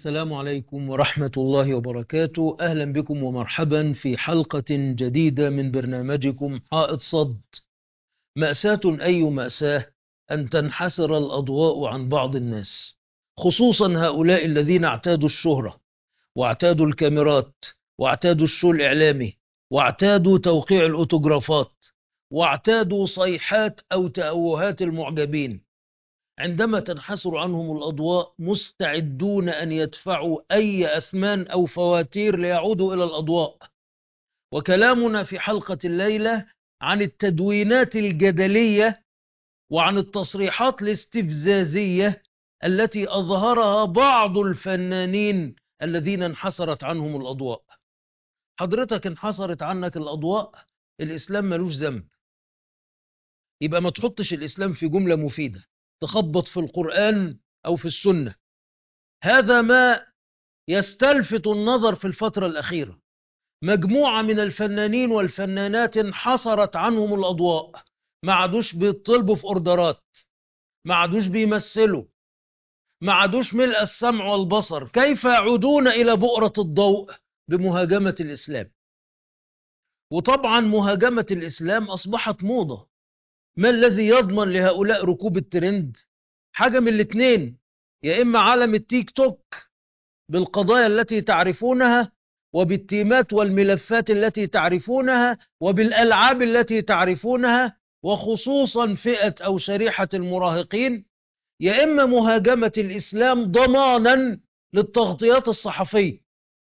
السلام عليكم ورحمة الله وبركاته أهلا بكم ومرحبا في حلقة جديدة من برنامجكم حائط صد مأساة أي مأساة أن تنحسر الأضواء عن بعض الناس خصوصا هؤلاء الذين اعتادوا الشهرة واعتادوا الكاميرات واعتادوا الشو الإعلامي واعتادوا توقيع الأوتوغرافات واعتادوا صيحات أو تأوهات المعجبين عندما تنحسر عنهم الأضواء مستعدون أن يدفعوا أي أثمان أو فواتير ليعودوا إلى الأضواء وكلامنا في حلقة الليلة عن التدوينات الجدلية وعن التصريحات الاستفزازية التي أظهرها بعض الفنانين الذين انحسرت عنهم الأضواء حضرتك انحسرت عنك الأضواء الإسلام ملوش ذنب يبقى ما تحطش الإسلام في جملة مفيدة تخبط في القرآن أو في السنة هذا ما يستلفت النظر في الفترة الأخيرة مجموعة من الفنانين والفنانات انحصرت عنهم الأضواء ما عادوش بيطلبوا في أوردرات ما عادوش بيمثلوا ما عادوش ملء السمع والبصر كيف يعودون إلى بؤرة الضوء بمهاجمة الإسلام وطبعا مهاجمة الإسلام أصبحت موضة ما الذي يضمن لهؤلاء ركوب الترند حاجة من الاثنين يا إما عالم التيك توك بالقضايا التي تعرفونها وبالتيمات والملفات التي تعرفونها وبالألعاب التي تعرفونها وخصوصا فئة أو شريحة المراهقين يا إما مهاجمة الإسلام ضمانا للتغطيات الصحفية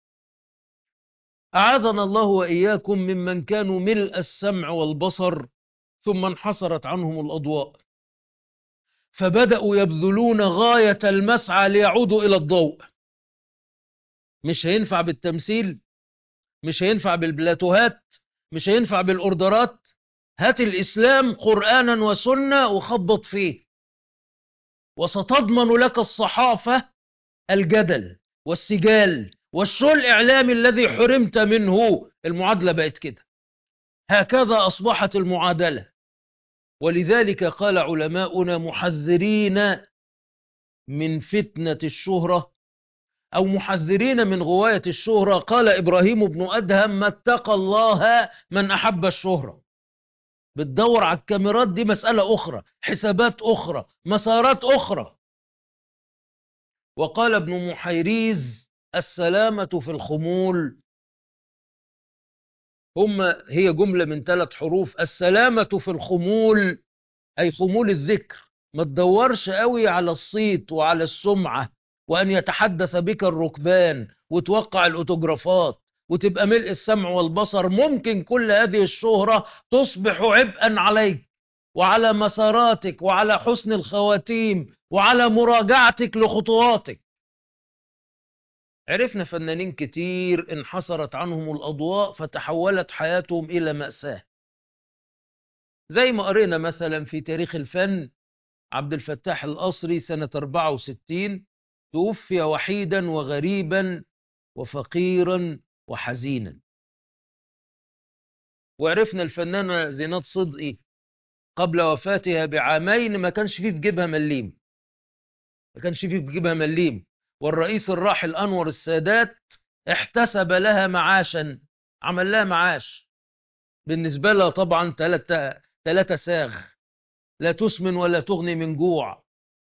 أعاذنا الله وإياكم ممن كانوا ملء السمع والبصر ثم انحصرت عنهم الأضواء فبدأوا يبذلون غاية المسعى ليعودوا إلى الضوء مش هينفع بالتمثيل مش هينفع بالبلاتوهات مش هينفع بالأوردرات هات الإسلام قرآنا وسنة وخبط فيه وستضمن لك الصحافة الجدل والسجال والشو الإعلامي الذي حرمت منه المعادلة بقت كده هكذا أصبحت المعادلة ولذلك قال علماؤنا محذرين من فتنة الشهرة أو محذرين من غواية الشهرة قال إبراهيم بن أدهم ما اتقى الله من أحب الشهرة بتدور على الكاميرات دي مسألة أخرى حسابات أخرى مسارات أخرى وقال ابن محيريز السلامة في الخمول هم هي جملة من ثلاث حروف السلامة في الخمول أي خمول الذكر ما تدورش قوي على الصيت وعلى السمعة وأن يتحدث بك الركبان وتوقع الأوتوغرافات وتبقى ملء السمع والبصر ممكن كل هذه الشهرة تصبح عبئا عليك وعلى مساراتك وعلى حسن الخواتيم وعلى مراجعتك لخطواتك عرفنا فنانين كتير انحصرت عنهم الأضواء فتحولت حياتهم إلى مأساة زي ما قرينا مثلا في تاريخ الفن عبد الفتاح القصري سنة 64 توفي وحيدا وغريبا وفقيرا وحزينا وعرفنا الفنانة زينات صدقي قبل وفاتها بعامين ما كانش فيه في جيبها مليم ما كانش فيه في جيبها مليم والرئيس الراحل أنور السادات احتسب لها معاشا عمل لها معاش بالنسبة لها طبعا ثلاثة ثلاثة ساغ لا تسمن ولا تغني من جوع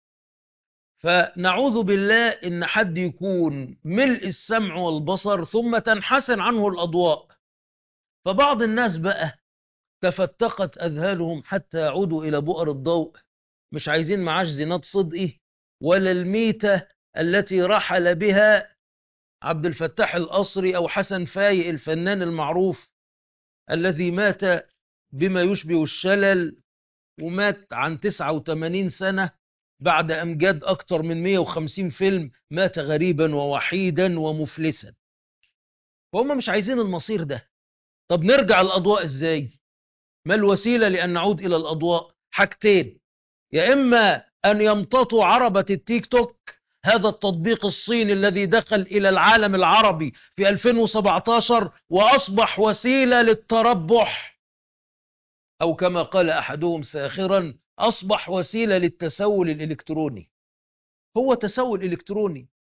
فنعوذ بالله إن حد يكون ملء السمع والبصر ثم تنحسن عنه الأضواء فبعض الناس بقى تفتقت أذهالهم حتى يعودوا إلى بؤر الضوء مش عايزين معاش زينات صدقي ولا الميتة التي رحل بها عبد الفتاح القصري أو حسن فايق الفنان المعروف الذي مات بما يشبه الشلل ومات عن 89 سنة بعد أمجاد أكثر من 150 فيلم مات غريبا ووحيدا ومفلسا وهم مش عايزين المصير ده طب نرجع الأضواء إزاي ما الوسيلة لأن نعود إلى الأضواء حاجتين يا إما أن يمتطوا عربة التيك توك هذا التطبيق الصيني الذي دخل إلى العالم العربي في 2017 وأصبح وسيلة للتربح أو كما قال أحدهم ساخرا أصبح وسيلة للتسول الإلكتروني هو تسول إلكتروني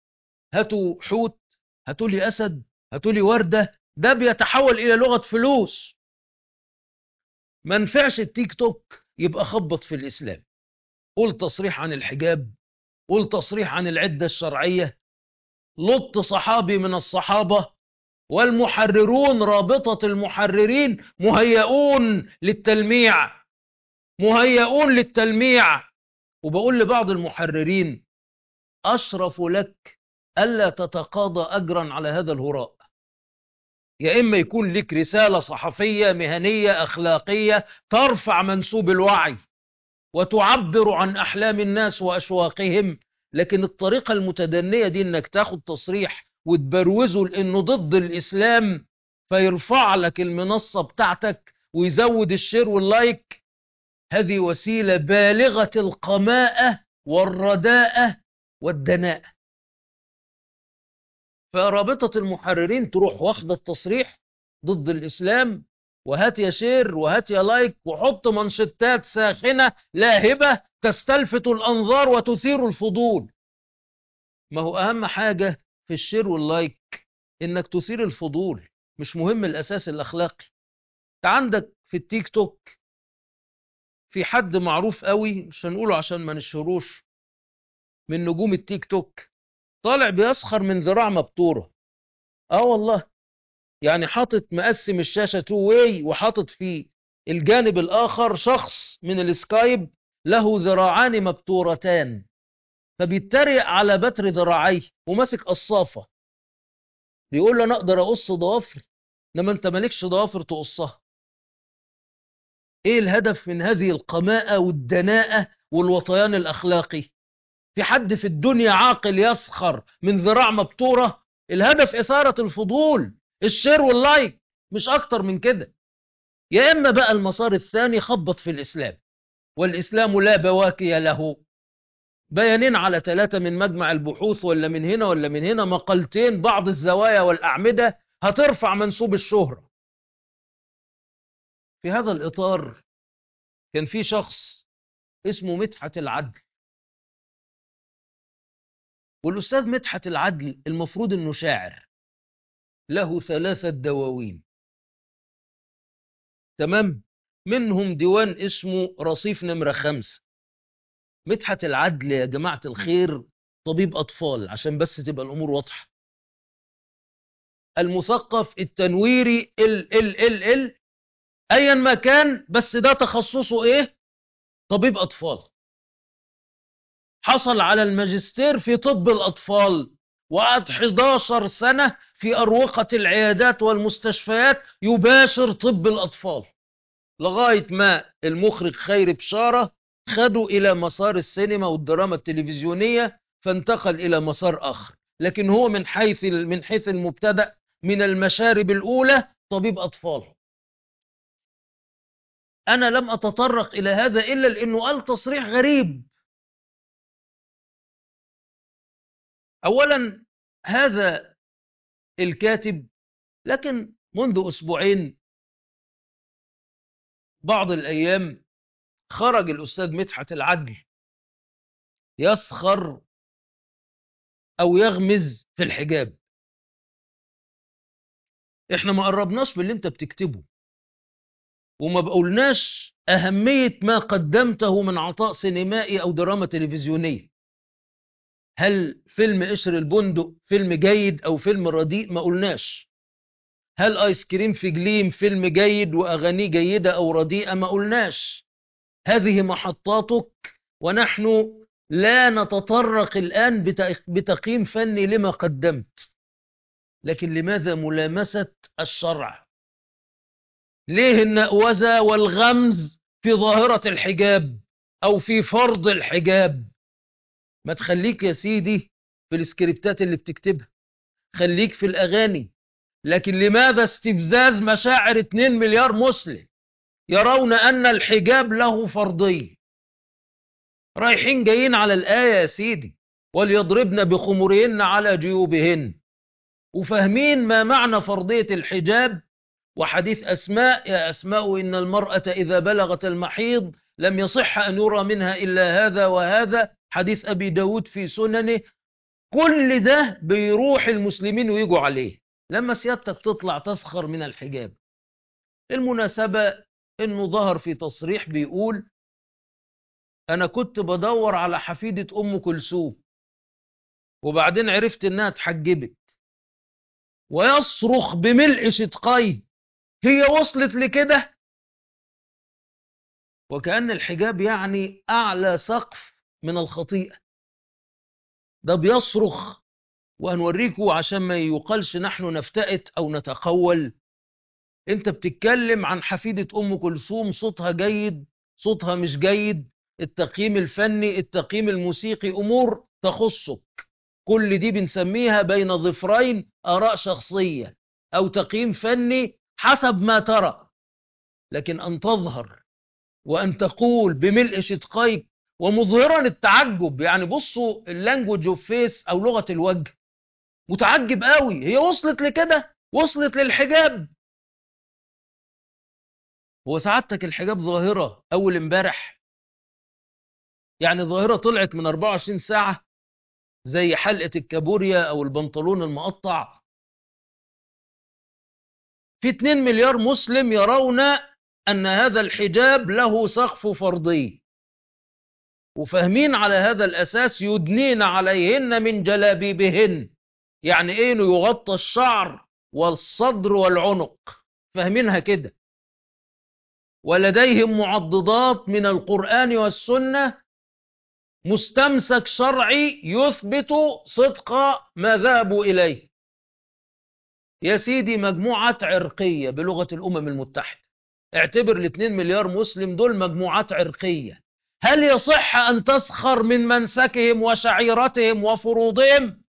هاتوا حوت هاتوا لي أسد هاتوا لي وردة ده بيتحول إلى لغة فلوس ما نفعش التيك توك يبقى خبط في الإسلام قول تصريح عن الحجاب قول تصريح عن العدة الشرعية لط صحابي من الصحابة والمحررون رابطة المحررين مهيئون للتلميع مهيئون للتلميع وبقول لبعض المحررين أشرف لك ألا تتقاضى أجرا على هذا الهراء يا إما يكون لك رسالة صحفية مهنية أخلاقية ترفع منسوب الوعي وتعبر عن أحلام الناس وأشواقهم لكن الطريقة المتدنية دي إنك تاخد تصريح وتبروزه لأنه ضد الإسلام فيرفع لك المنصة بتاعتك ويزود الشير واللايك هذه وسيلة بالغة القماءة والرداءة والدناءة فرابطة المحررين تروح واخدة التصريح ضد الإسلام وهات يا شير وهات يا لايك وحط منشطات ساخنة لاهبة تستلفت الأنظار وتثير الفضول ما هو أهم حاجة في الشير واللايك إنك تثير الفضول مش مهم الأساس الأخلاقي انت عندك في التيك توك في حد معروف قوي مش هنقوله عشان ما نشهروش من نجوم التيك توك طالع بيسخر من ذراع مبتورة اه والله يعني حاطط مقسم الشاشة تو واي وحاطط في الجانب الآخر شخص من السكايب له ذراعان مبتورتان فبيتريق على بتر ذراعيه وماسك قصافة بيقول له أنا أقدر أقص ضوافري إنما أنت مالكش ضوافر تقصها إيه الهدف من هذه القماءة والدناءة والوطيان الأخلاقي في حد في الدنيا عاقل يسخر من ذراع مبتورة الهدف إثارة الفضول الشير واللايك مش أكتر من كده يا إما بقى المسار الثاني خبط في الإسلام والإسلام لا بواكي له بيانين على ثلاثة من مجمع البحوث ولا من هنا ولا من هنا مقالتين بعض الزوايا والأعمدة هترفع منسوب الشهرة في هذا الإطار كان في شخص اسمه مدحت العدل والأستاذ مدحت العدل المفروض أنه شاعر له ثلاثة دواوين تمام منهم ديوان اسمه رصيف نمرة خمسة مدحت العدل يا جماعة الخير طبيب أطفال عشان بس تبقى الأمور واضحة المثقف التنويري ال ال ال ال أيا ما كان بس ده تخصصه إيه طبيب أطفال حصل على الماجستير في طب الأطفال وقعد 11 سنة في أروقة العيادات والمستشفيات يباشر طب الأطفال لغاية ما المخرج خير بشارة خدوا إلى مسار السينما والدراما التلفزيونية فانتقل إلى مسار آخر لكن هو من حيث من حيث المبتدأ من المشارب الأولى طبيب أطفال أنا لم أتطرق إلى هذا إلا لأنه قال تصريح غريب أولا هذا الكاتب لكن منذ أسبوعين بعض الأيام خرج الأستاذ مدحت العدل يسخر أو يغمز في الحجاب احنا ما قربناش باللي انت بتكتبه وما بقولناش أهمية ما قدمته من عطاء سينمائي أو دراما تلفزيونية هل فيلم قشر البندق فيلم جيد أو فيلم رديء ما قلناش هل آيس كريم في جليم فيلم جيد وأغانيه جيدة أو رديئة ما قلناش هذه محطاتك ونحن لا نتطرق الآن بتقييم فني لما قدمت لكن لماذا ملامسة الشرع ليه النأوزة والغمز في ظاهرة الحجاب أو في فرض الحجاب ما تخليك يا سيدي في السكريبتات اللي بتكتبها خليك في الأغاني لكن لماذا استفزاز مشاعر 2 مليار مسلم يرون أن الحجاب له فرضية رايحين جايين على الآية يا سيدي وليضربن بخمرهن على جيوبهن وفاهمين ما معنى فرضية الحجاب وحديث أسماء يا أسماء إن المرأة إذا بلغت المحيض لم يصح أن يرى منها إلا هذا وهذا حديث أبي داود في سننه كل ده بيروح المسلمين ويجوا عليه لما سيادتك تطلع تسخر من الحجاب المناسبة انه ظهر في تصريح بيقول انا كنت بدور على حفيدة ام كلثوم وبعدين عرفت انها اتحجبت ويصرخ بملء شدقيه هي وصلت لكده وكأن الحجاب يعني أعلى سقف من الخطيئة ده بيصرخ وهنوريكم عشان ما يقالش نحن نفتئت أو نتقول انت بتتكلم عن حفيدة أم كلثوم صوتها جيد صوتها مش جيد التقييم الفني التقييم الموسيقي أمور تخصك كل دي بنسميها بين ظفرين آراء شخصية أو تقييم فني حسب ما ترى لكن أن تظهر وأن تقول بملء شدقيك ومظهرا التعجب يعني بصوا اللانجوج اوف فيس أو لغة الوجه متعجب قوي هي وصلت لكده وصلت للحجاب هو سعادتك الحجاب ظاهرة أول امبارح يعني ظاهرة طلعت من 24 ساعة زي حلقة الكابوريا أو البنطلون المقطع في 2 مليار مسلم يرون أن هذا الحجاب له سقف فرضي وفاهمين على هذا الأساس يدنين عليهن من جلابيبهن يعني إيه إنه يغطى الشعر والصدر والعنق فاهمينها كده ولديهم معضدات من القرآن والسنة مستمسك شرعي يثبت صدق ما ذهبوا إليه يا سيدي مجموعة عرقية بلغة الأمم المتحدة اعتبر الاثنين مليار مسلم دول مجموعات عرقية هل يصح أن تسخر من منسكهم وشعيرتهم وفروضهم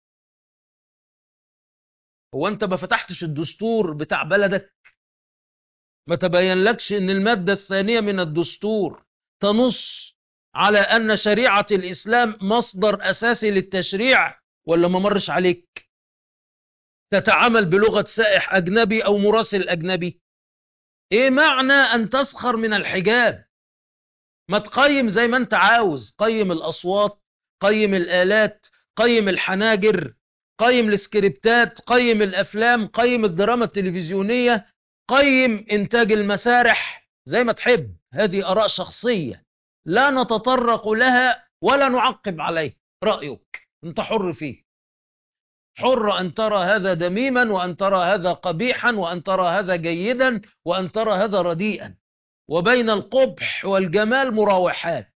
هو أنت ما فتحتش الدستور بتاع بلدك ما تبين لكش أن المادة الثانية من الدستور تنص على أن شريعة الإسلام مصدر أساسي للتشريع ولا ما مرش عليك تتعامل بلغة سائح أجنبي أو مراسل أجنبي إيه معنى أن تسخر من الحجاب ما تقيم زي ما أنت عاوز قيم الأصوات قيم الآلات قيم الحناجر قيم السكريبتات قيم الأفلام قيم الدراما التلفزيونية قيم إنتاج المسارح زي ما تحب هذه آراء شخصية لا نتطرق لها ولا نعقب عليه رأيك انت حر فيه حر أن ترى هذا دميما وأن ترى هذا قبيحا وأن ترى هذا جيدا وأن ترى هذا رديئا وبين القبح والجمال مراوحات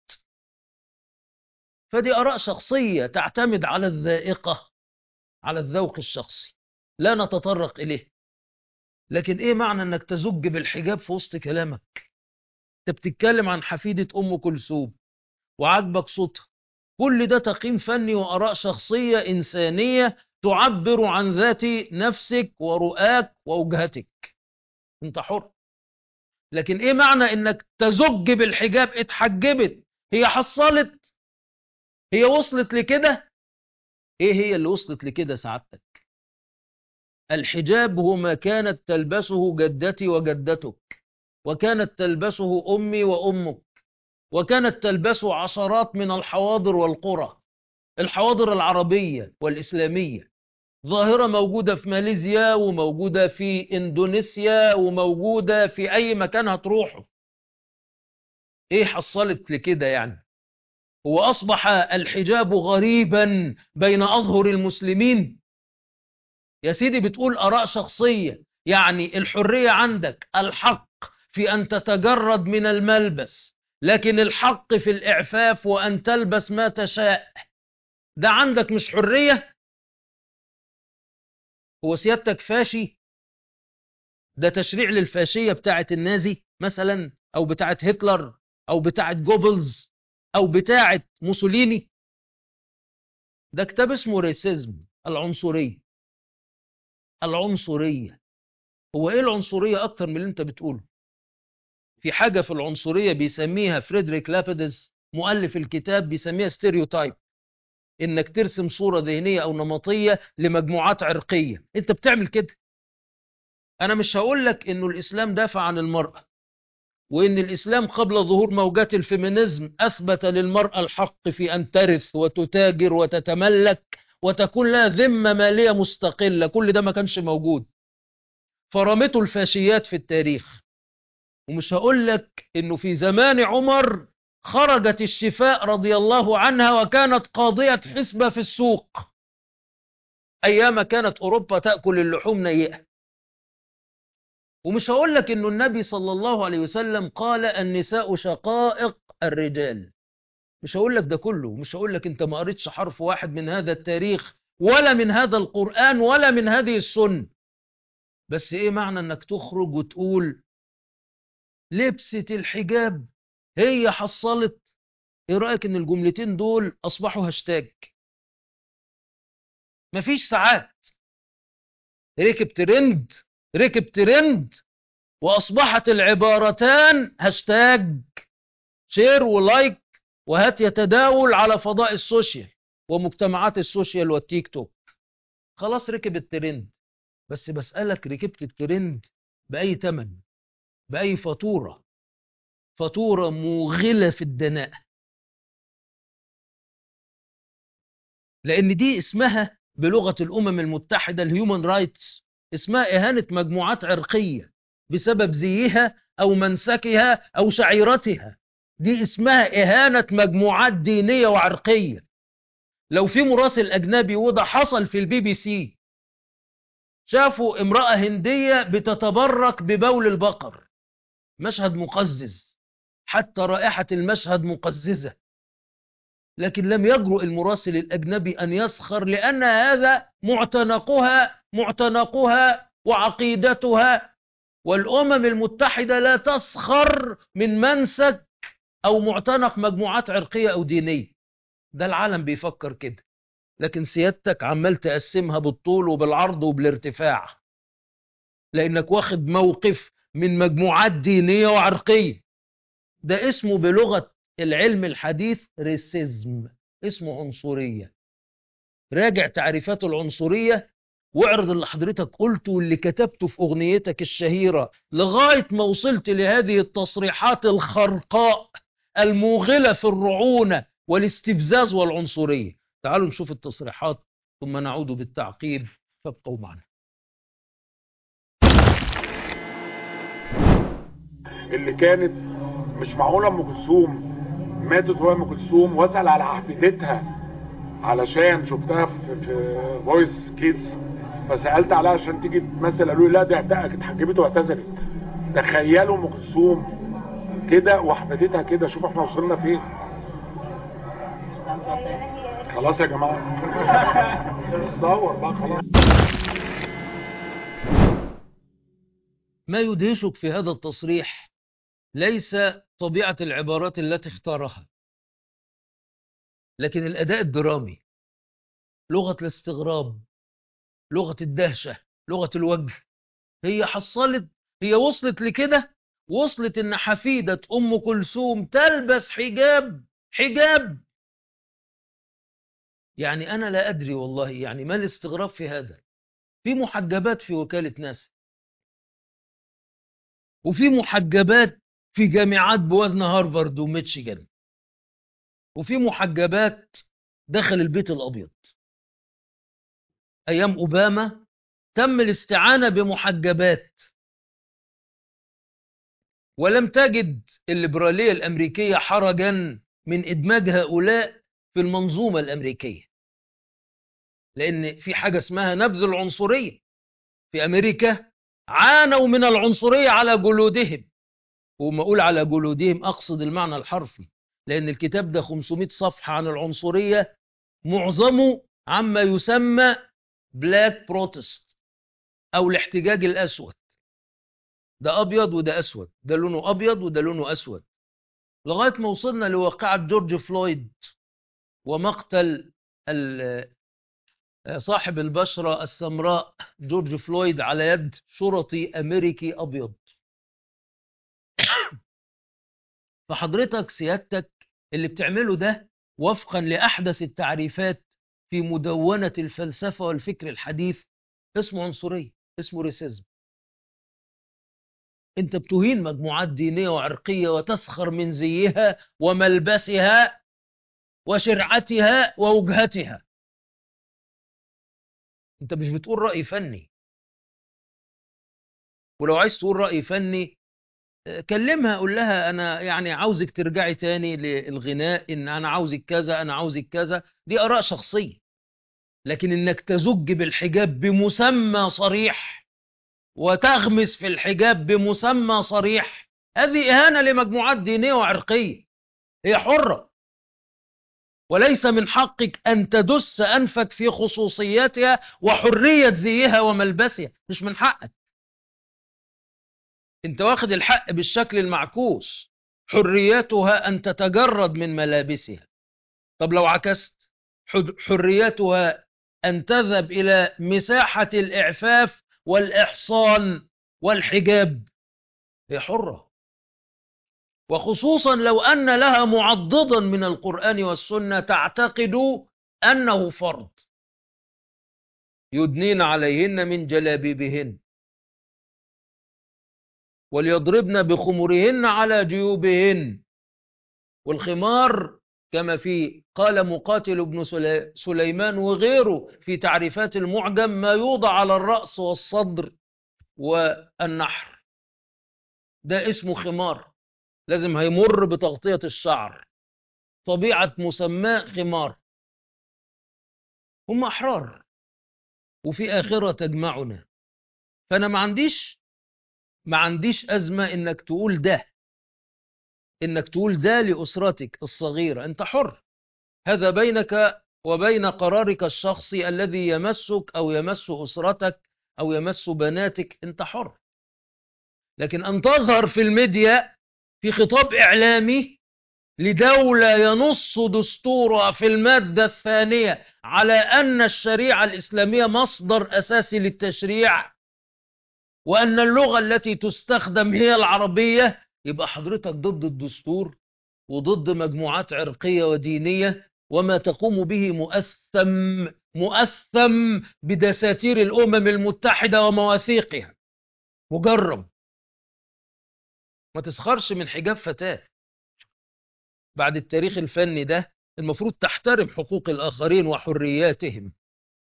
فدي آراء شخصية تعتمد على الذائقة على الذوق الشخصي لا نتطرق إليه لكن إيه معنى أنك تزج بالحجاب في وسط كلامك انت بتتكلم عن حفيدة أم كلثوم وعجبك صوتها كل ده تقييم فني وآراء شخصية إنسانية تعبر عن ذات نفسك ورؤاك ووجهتك انت حر لكن ايه معنى انك تزج بالحجاب اتحجبت هي حصلت هي وصلت لكده ايه هي اللي وصلت لكده سعادتك الحجاب هو ما كانت تلبسه جدتي وجدتك وكانت تلبسه أمي وأمك وكانت تلبسه عشرات من الحواضر والقرى الحواضر العربية والإسلامية ظاهرة موجودة في ماليزيا وموجودة في إندونيسيا وموجودة في أي مكان هتروحه إيه حصلت لكده يعني هو أصبح الحجاب غريبا بين أظهر المسلمين يا سيدي بتقول آراء شخصية يعني الحرية عندك الحق في أن تتجرد من الملبس لكن الحق في الإعفاف وأن تلبس ما تشاء ده عندك مش حرية هو سيادتك فاشي ده تشريع للفاشية بتاعة النازي مثلا أو بتاعة هتلر أو بتاعة جوبلز أو بتاعة موسوليني ده كتاب اسمه ريسيزم العنصرية العنصرية هو ايه العنصرية اكتر من اللي انت بتقوله في حاجة في العنصرية بيسميها فريدريك لابيدس مؤلف الكتاب بيسميها ستيريوتايب انك ترسم صورة ذهنية او نمطية لمجموعات عرقية انت بتعمل كده انا مش هقول لك انه الاسلام دافع عن المرأة وان الاسلام قبل ظهور موجات الفيمينيزم اثبت للمرأة الحق في ان ترث وتتاجر وتتملك وتكون لها ذمة مالية مستقلة كل ده ما كانش موجود فرمته الفاشيات في التاريخ ومش هقول لك انه في زمان عمر خرجت الشفاء رضي الله عنها وكانت قاضية حسبة في السوق أيام كانت أوروبا تأكل اللحوم نيئة ومش هقول لك انه النبي صلى الله عليه وسلم قال النساء شقائق الرجال مش هقول لك ده كله مش هقول لك انت ما قريتش حرف واحد من هذا التاريخ ولا من هذا القرآن ولا من هذه السنة بس ايه معنى انك تخرج وتقول لبسة الحجاب هي حصلت ايه رأيك ان الجملتين دول اصبحوا هاشتاج مفيش ساعات ركب ترند ركب ترند واصبحت العبارتان هاشتاج شير ولايك وهات يتداول على فضاء السوشيال ومجتمعات السوشيال والتيك توك خلاص ركب الترند بس بسألك ركبت الترند بأي تمن بأي فاتورة فاتورة موغلة في الدناء لأن دي اسمها بلغة الأمم المتحدة الهيومن رايتس اسمها إهانة مجموعات عرقية بسبب زيها أو منسكها أو شعيرتها دي اسمها إهانة مجموعات دينية وعرقية لو في مراسل أجنبي وده حصل في البي بي سي شافوا امرأة هندية بتتبرك ببول البقر مشهد مقزز حتى رائحة المشهد مقززة لكن لم يجرؤ المراسل الأجنبي أن يسخر لأن هذا معتنقها معتنقها وعقيدتها والأمم المتحدة لا تسخر من منسك أو معتنق مجموعات عرقية أو دينية ده العالم بيفكر كده لكن سيادتك عمال تقسمها بالطول وبالعرض وبالارتفاع لأنك واخد موقف من مجموعات دينية وعرقية ده اسمه بلغة العلم الحديث ريسيزم اسمه عنصرية راجع تعريفات العنصرية واعرض اللي حضرتك قلته واللي كتبته في أغنيتك الشهيرة لغاية ما وصلت لهذه التصريحات الخرقاء الموغلة في الرعونة والاستفزاز والعنصرية تعالوا نشوف التصريحات ثم نعود بالتعقيب فابقوا معنا اللي كانت مش معقوله ام كلثوم ماتت وهي ام كلثوم واسال على حفيدتها علشان شفتها في, في فويس كيدز فسالت عليها عشان تيجي تمثل قالوا لي لا دي اتحجبت واعتذرت تخيلوا ام كلثوم كده وحفيدتها كده شوف احنا وصلنا فين خلاص يا جماعه صور بقى خلاص ما يدهشك في هذا التصريح ليس طبيعة العبارات التي اختارها لكن الأداء الدرامي لغة الاستغراب لغة الدهشة لغة الوجه هي حصلت هي وصلت لكده وصلت ان حفيدة ام كلثوم تلبس حجاب حجاب يعني انا لا ادري والله يعني ما الاستغراب في هذا في محجبات في وكالة ناسا وفي محجبات في جامعات بوزن هارفارد وميتشيغان وفي محجبات داخل البيت الابيض ايام اوباما تم الاستعانه بمحجبات ولم تجد الليبراليه الامريكيه حرجا من ادماج هؤلاء في المنظومه الامريكيه لان في حاجه اسمها نبذ العنصريه في امريكا عانوا من العنصريه على جلودهم وما اقول على جلودهم اقصد المعنى الحرفي لان الكتاب ده 500 صفحه عن العنصريه معظمه عما يسمى بلاك بروتست او الاحتجاج الاسود ده ابيض وده اسود ده لونه ابيض وده لونه اسود لغايه ما وصلنا لواقعه جورج فلويد ومقتل صاحب البشره السمراء جورج فلويد على يد شرطي امريكي ابيض فحضرتك سيادتك اللي بتعمله ده وفقا لاحدث التعريفات في مدونه الفلسفه والفكر الحديث اسمه عنصريه اسمه ريسيزم انت بتهين مجموعات دينيه وعرقيه وتسخر من زيها وملبسها وشرعتها ووجهتها انت مش بتقول رأي فني ولو عايز تقول رأي فني آه، كلمها قول لها انا يعني عاوزك ترجعي تاني للغناء ان انا عاوزك كذا انا عاوزك كذا دي اراء شخصية لكن انك تزج بالحجاب بمسمى صريح وتغمس في الحجاب بمسمى صريح هذه إهانة لمجموعات دينية وعرقية هي حرة وليس من حقك أن تدس أنفك في خصوصياتها وحرية زيها وملبسها مش من حقك انت واخد الحق بالشكل المعكوس حريتها أن تتجرد من ملابسها طب لو عكست حد- حريتها أن تذهب إلى مساحة الإعفاف والإحصان والحجاب هي حرة وخصوصا لو أن لها معضدا من القرآن والسنة تعتقد أنه فرض يدنين عليهن من جلابيبهن وليضربن بخمرهن على جيوبهن والخمار كما في قال مقاتل بن سلي- سليمان وغيره في تعريفات المعجم ما يوضع على الرأس والصدر والنحر ده اسمه خمار لازم هيمر بتغطية الشعر طبيعة مسماه خمار هم أحرار وفي آخرة تجمعنا فأنا ما عنديش ما عنديش أزمة إنك تقول ده إنك تقول ده لأسرتك الصغيرة أنت حر هذا بينك وبين قرارك الشخصي الذي يمسك أو يمس أسرتك أو يمس بناتك أنت حر لكن أن تظهر في الميديا في خطاب إعلامي لدولة ينص دستورها في المادة الثانية على أن الشريعة الإسلامية مصدر أساسي للتشريع وأن اللغة التي تستخدم هي العربية يبقى حضرتك ضد الدستور وضد مجموعات عرقية ودينية وما تقوم به مؤثم مؤثم بدساتير الأمم المتحدة ومواثيقها مجرم ما تسخرش من حجاب فتاة بعد التاريخ الفني ده المفروض تحترم حقوق الآخرين وحرياتهم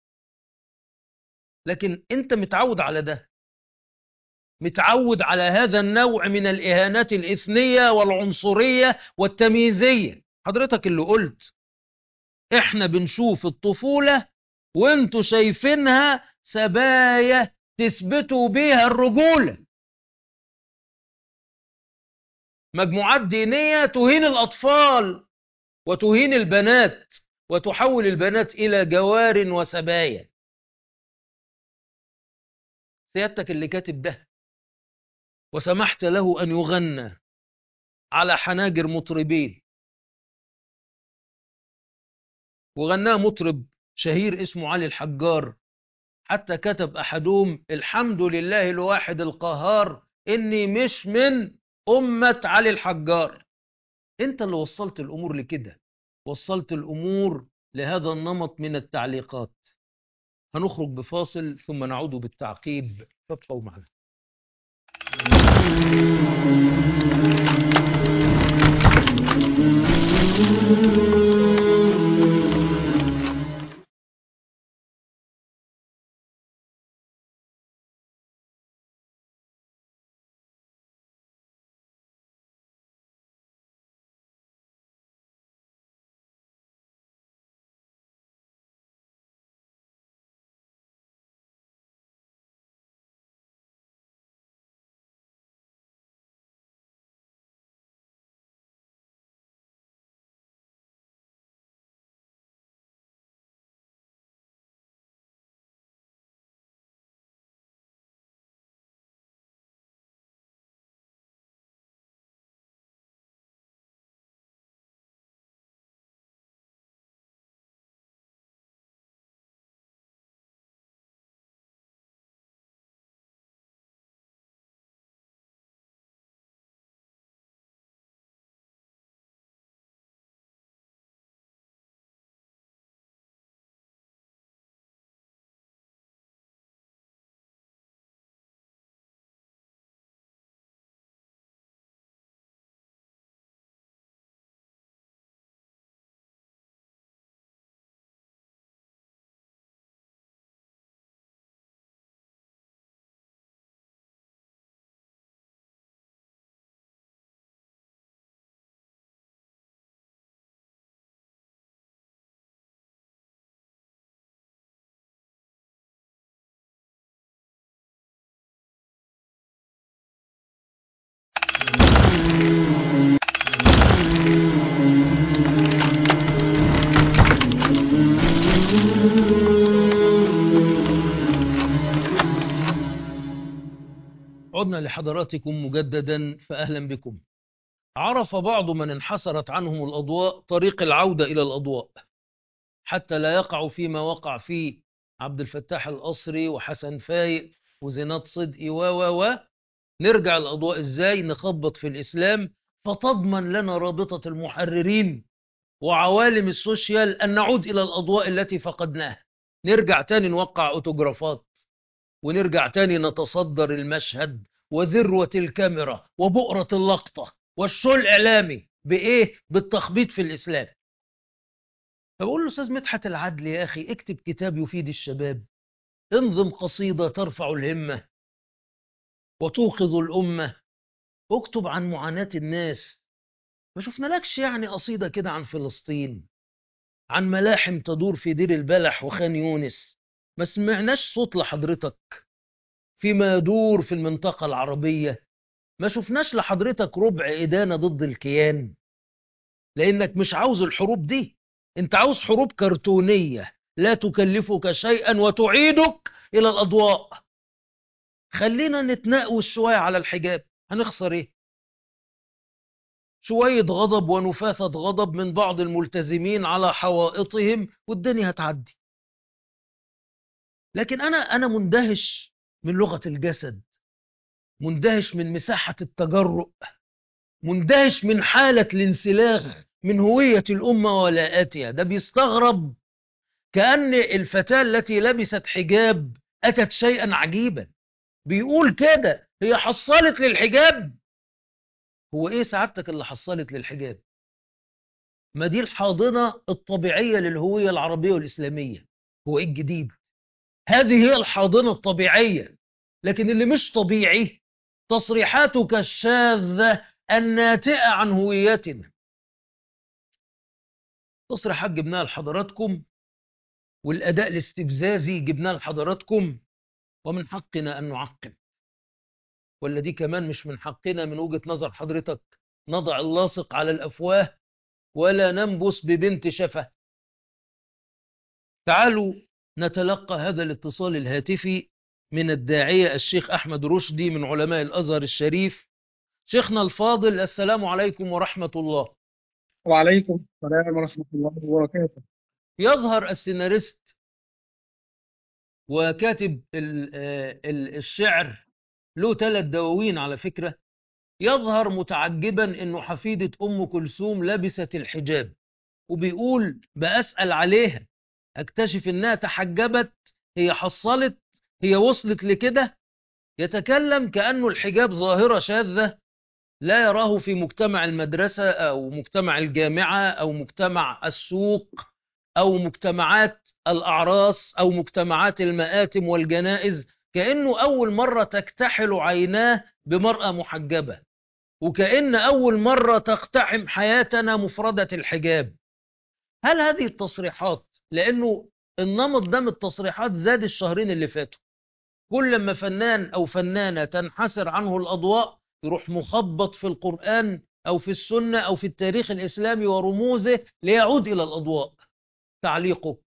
لكن انت متعود على ده متعود على هذا النوع من الإهانات الإثنية والعنصرية والتمييزية حضرتك اللي قلت احنا بنشوف الطفولة وانتوا شايفينها سبايا تثبتوا بيها الرجولة مجموعات دينية تهين الأطفال وتهين البنات وتحول البنات إلى جوار وسبايا سيادتك اللي كاتب ده وسمحت له أن يغنى على حناجر مطربين وغناه مطرب شهير اسمه علي الحجار حتى كتب أحدهم الحمد لله الواحد القهار إني مش من أمة علي الحجار أنت اللي وصلت الأمور لكده وصلت الأمور لهذا النمط من التعليقات هنخرج بفاصل ثم نعود بالتعقيب فابقوا معنا لحضراتكم مجددا فأهلا بكم عرف بعض من انحسرت عنهم الأضواء طريق العودة إلى الأضواء حتى لا يقعوا فيما وقع فيه عبد الفتاح القصري وحسن فايق وزينات صدقي و و و نرجع الأضواء إزاي نخبط في الإسلام فتضمن لنا رابطة المحررين وعوالم السوشيال أن نعود إلى الأضواء التي فقدناها نرجع تاني نوقع أوتوغرافات ونرجع تاني نتصدر المشهد وذروة الكاميرا وبؤرة اللقطة والشو الإعلامي بإيه؟ بالتخبيط في الإسلام فبقول له أستاذ مدحت العدل يا أخي اكتب كتاب يفيد الشباب انظم قصيدة ترفع الهمة وتوقظ الأمة اكتب عن معاناة الناس ما شفنالكش يعني قصيدة كده عن فلسطين عن ملاحم تدور في دير البلح وخان يونس ما سمعناش صوت لحضرتك فيما يدور في المنطقة العربية ما شفناش لحضرتك ربع إدانة ضد الكيان لأنك مش عاوز الحروب دي انت عاوز حروب كرتونية لا تكلفك شيئا وتعيدك إلى الأضواء خلينا نتناقش شوية على الحجاب هنخسر ايه شوية غضب ونفاثة غضب من بعض الملتزمين على حوائطهم والدنيا هتعدي لكن أنا أنا مندهش من لغة الجسد مندهش من مساحة التجرؤ مندهش من حالة الانسلاخ من هوية الأمة ولاءاتها ده بيستغرب كأن الفتاة التي لبست حجاب أتت شيئا عجيبا بيقول كده هي حصلت للحجاب هو ايه سعادتك اللي حصلت للحجاب ما دي الحاضنة الطبيعية للهوية العربية والإسلامية هو ايه الجديد هذه هي الحاضنة الطبيعية لكن اللي مش طبيعي تصريحاتك الشاذة الناتئة عن هويتنا تصريحات جبناها لحضراتكم والأداء الاستفزازي جبناه لحضراتكم ومن حقنا أن نعقب ولا دي كمان مش من حقنا من وجهة نظر حضرتك نضع اللاصق على الأفواه ولا ننبس ببنت شفة تعالوا نتلقى هذا الاتصال الهاتفي من الداعية الشيخ أحمد رشدي من علماء الأزهر الشريف شيخنا الفاضل السلام عليكم ورحمة الله وعليكم السلام ورحمة الله وبركاته يظهر السيناريست وكاتب الشعر له ثلاث دواوين على فكرة يظهر متعجبا انه حفيدة ام كلثوم لبست الحجاب وبيقول بأسأل عليها اكتشف انها تحجبت هي حصلت هي وصلت لكده يتكلم كأنه الحجاب ظاهرة شاذة لا يراه في مجتمع المدرسة أو مجتمع الجامعة أو مجتمع السوق أو مجتمعات الأعراس أو مجتمعات المآتم والجنائز كأنه أول مرة تكتحل عيناه بمرأة محجبة وكأن أول مرة تقتحم حياتنا مفردة الحجاب هل هذه التصريحات لأنه النمط ده من التصريحات زاد الشهرين اللي فاتوا كل ما فنان أو فنانة تنحسر عنه الأضواء يروح مخبط في القرآن أو في السنة أو في التاريخ الإسلامي ورموزه ليعود إلى الأضواء تعليقك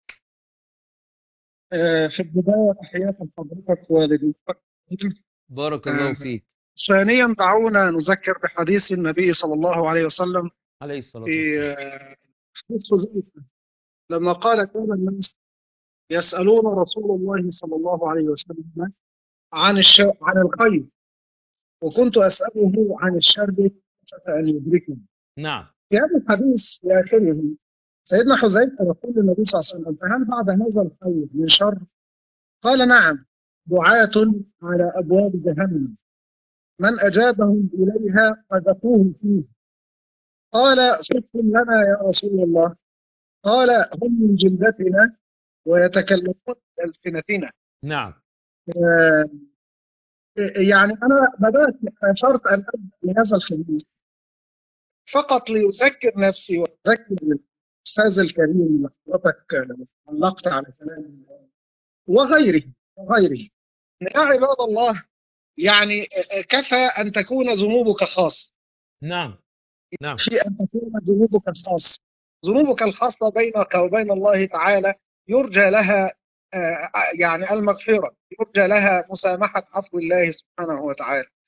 في البداية تحياتي لحضرتك ولضيوفك بارك الله فيك ثانيا دعونا نذكر بحديث النبي صلى الله عليه وسلم عليه الصلاة في والسلام حديث حذيفة لما قال كان الناس يسألون رسول الله صلى الله عليه وسلم عن الش... عن الخير وكنت أسأله عن الشر أن يدركني نعم في هذا الحديث في آخره سيدنا حذيفة يقول للنبي صلى الله عليه وسلم فهل بعد هذا الخير من شر؟ قال نعم دعاة على أبواب جهنم من أجابهم إليها قذفوه فيه قال صدق لنا يا رسول الله قال هم من جلدتنا ويتكلمون بألسنتنا نعم آه، يعني أنا بدأت أشرت أن أبدأ بهذا الحديث فقط لأذكر نفسي وأذكر الأستاذ الكريم اللي حضرتك علقت على كلامه وغيره وغيره يا عباد الله يعني كفى أن تكون ذنوبك خاص نعم نعم في أن تكون ذنوبك الخاصة ذنوبك الخاصة بينك وبين الله تعالى يرجى لها آه، يعني المغفرة يرجى لها مسامحة عفو الله سبحانه وتعالى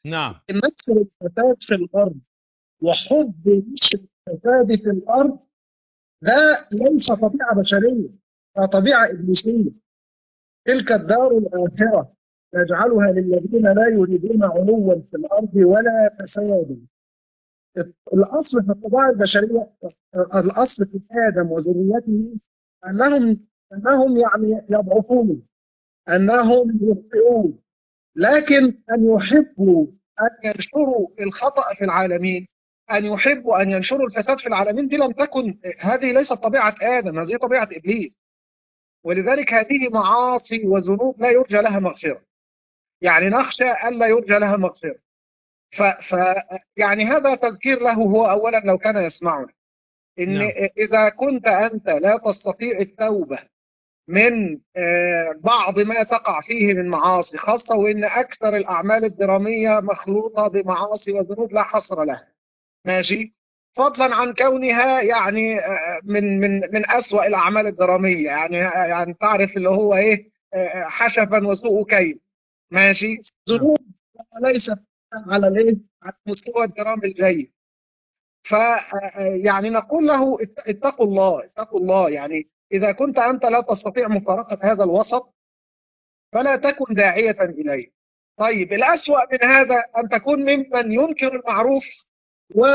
نعم نشر الفساد في الارض وحب نشر الفساد في الارض ده ليس طبيعه بشريه ده طبيعه ابليسيه تلك الدار الاخره نجعلها للذين لا يريدون علوا في الارض ولا فسادا الاصل في الطباع البشريه الاصل في ادم وذريته انهم انهم يعني يضعفون انهم يخطئون لكن ان يحبوا ان ينشروا الخطا في العالمين ان يحبوا ان ينشروا الفساد في العالمين دي لم تكن هذه ليست طبيعه ادم هذه طبيعه ابليس ولذلك هذه معاصي وذنوب لا يرجى لها مغفره يعني نخشى الا يرجى لها مغفره ف, ف يعني هذا تذكير له هو اولا لو كان يسمعنا ان نعم. اذا كنت انت لا تستطيع التوبه من آه، بعض ما تقع فيه من معاصي خاصه وان اكثر الاعمال الدراميه مخلوطه بمعاصي وذنوب لا حصر لها ماشي فضلا عن كونها يعني آه، من من من اسوأ الاعمال الدراميه يعني يعني تعرف اللي هو ايه آه، حشفا وسوء كيد ماشي ذنوب ليست على الايه على مستوى الدرام الجيد ف يعني نقول له ات- اتقوا الله اتقوا الله يعني اذا كنت انت لا تستطيع مفارقه هذا الوسط فلا تكن داعيه اليه طيب الاسوا من هذا ان تكون ممن ينكر المعروف و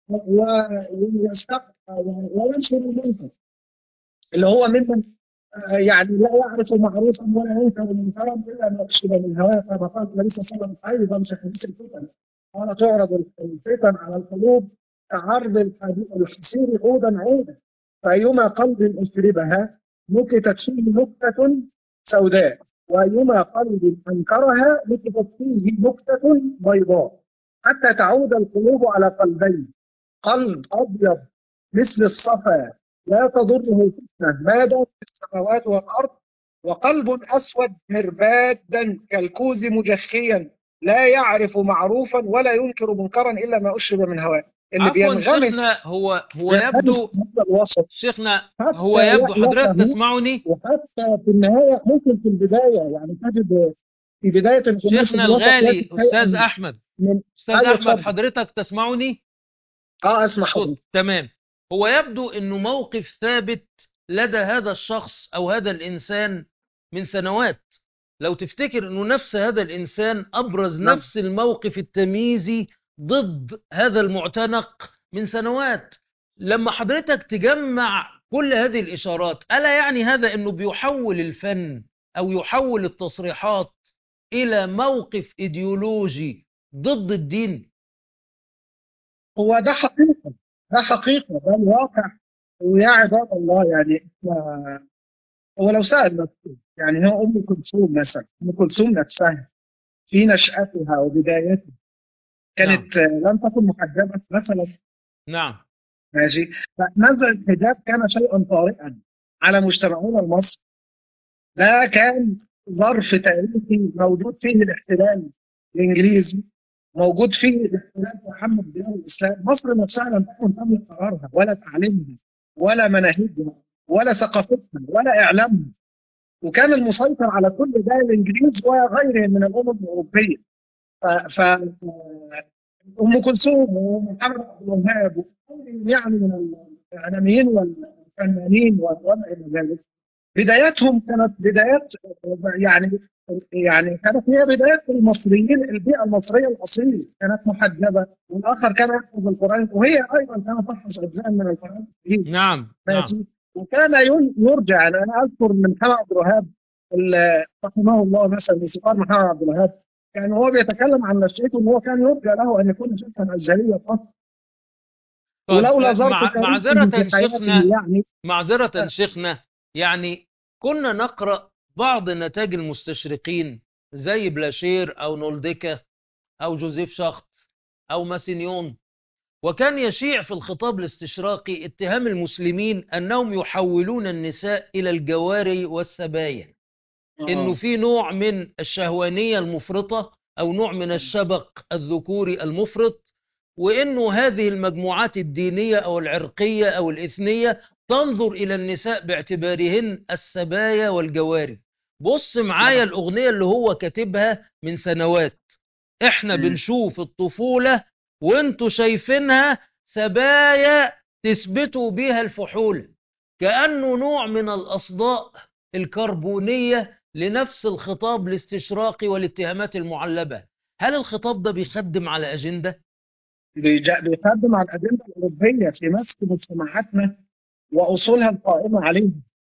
ويستق وينشر المنكر اللي هو ممن آه، يعني لا يعرف معروفا ولا ينكر منكرا الا ان يكشف من هواه كما قال النبي صلى الله عليه وسلم ايضا في حديث الفتن قال تعرض الفتن على القلوب كعرض الحديد- الحصير عودا عودا فايما قلب اشربها نكتت فيه نكته سوداء وايما قلب انكرها نكتت فيه نكته بيضاء حتى تعود القلوب على قلبين قلب ابيض مثل الصفا لا تضره فتنه ما دامت السماوات والارض وقلب اسود مربادا كالكوز مجخيا لا يعرف معروفا ولا ينكر منكرا الا ما اشرب من هواه اللي عفوا بينغمس شيخنا هو هو ينغمس يبدو في هذا الوسط شيخنا حتى هو يبدو حضرتك يفهم تسمعني وحتى في النهايه ممكن في البدايه يعني تجد في بدايه الانغماس شيخنا الوسط الغالي يجد شيئاً استاذ احمد من استاذ أيوة، احمد اتفضل. حضرتك تسمعني اه اسمع صوت. حضرتك تمام هو يبدو انه موقف ثابت لدى هذا الشخص او هذا الانسان من سنوات لو تفتكر انه نفس هذا الانسان ابرز نعم. نفس الموقف التمييزي ضد هذا المعتنق من سنوات لما حضرتك تجمع كل هذه الاشارات الا يعني هذا انه بيحول الفن او يحول التصريحات الى موقف ايديولوجي ضد الدين هو ده حقيقه ده حقيقه ده الواقع ويا عباد الله يعني إحنا- هو لو سأل نفسه يعني هو ام كلثوم مثلا ام كلثوم نفسها في نشأتها وبدايتها كانت آه، لم تكن محجبه مثلا نعم ماشي فنزل الحجاب كان شيئا طارئا على مجتمعنا المصري ده كان ظرف تاريخي موجود فيه الاحتلال الانجليزي موجود فيه الاحتلال في محمد ديار الاسلام مصر نفسها لم تكن تملك قرارها ولا تعليمها ولا مناهجها ولا ثقافتها ولا اعلامها وكان المسيطر على كل ده الانجليز وغيرهم من الامم الاوروبيه ف, ف... ام كلثوم ومحمد عبد الوهاب وغيرهم يعني من الاعلاميين والفنانين وما الى ذلك بداياتهم كانت بدايات يعني يعني كانت هي بدايات المصريين البيئه المصريه الاصيله كانت محجبه والاخر كان يحفظ القران وهي ايضا كانت تحفظ اجزاء من القران الكريم نعم نعم ماشي وكان ين- يرجع انا أنا اذكر من محمد عبد الوهاب ال- رحمه الله مثلا موسيقار محمد عبد الوهاب كان هو بيتكلم عن نشأته ان هو كان يرجى له ان يكون شيخا ازهريا في مصر طيب، ولولا آه، ظرف مع- تاريخي معذرة في حياته شيخنا يعني معذرة شيخنا يعني كنا نقرأ بعض نتاج المستشرقين زي بلاشير أو نولديكا أو جوزيف شخت أو ماسينيون وكان يشيع في الخطاب الاستشراقي اتهام المسلمين أنهم يحولون النساء إلى الجواري والسبايا انه في نوع من الشهوانيه المفرطه او نوع من الشبق الذكوري المفرط وانه هذه المجموعات الدينيه او العرقيه او الاثنيه تنظر الى النساء باعتبارهن السبايا والجواري بص معايا نعم. الاغنيه اللي هو كاتبها من سنوات احنا مم. بنشوف الطفولة وانتوا شايفينها سبايا تثبتوا بيها الفحولة كأنه نوع من الأصداء الكربونية لنفس الخطاب الاستشراقي والاتهامات المعلبة هل الخطاب ده بيخدم على أجندة؟ بيج- بيقدم على الأجندة الأوروبية في نفس مجتمعاتنا وأصولها القائمة عليها.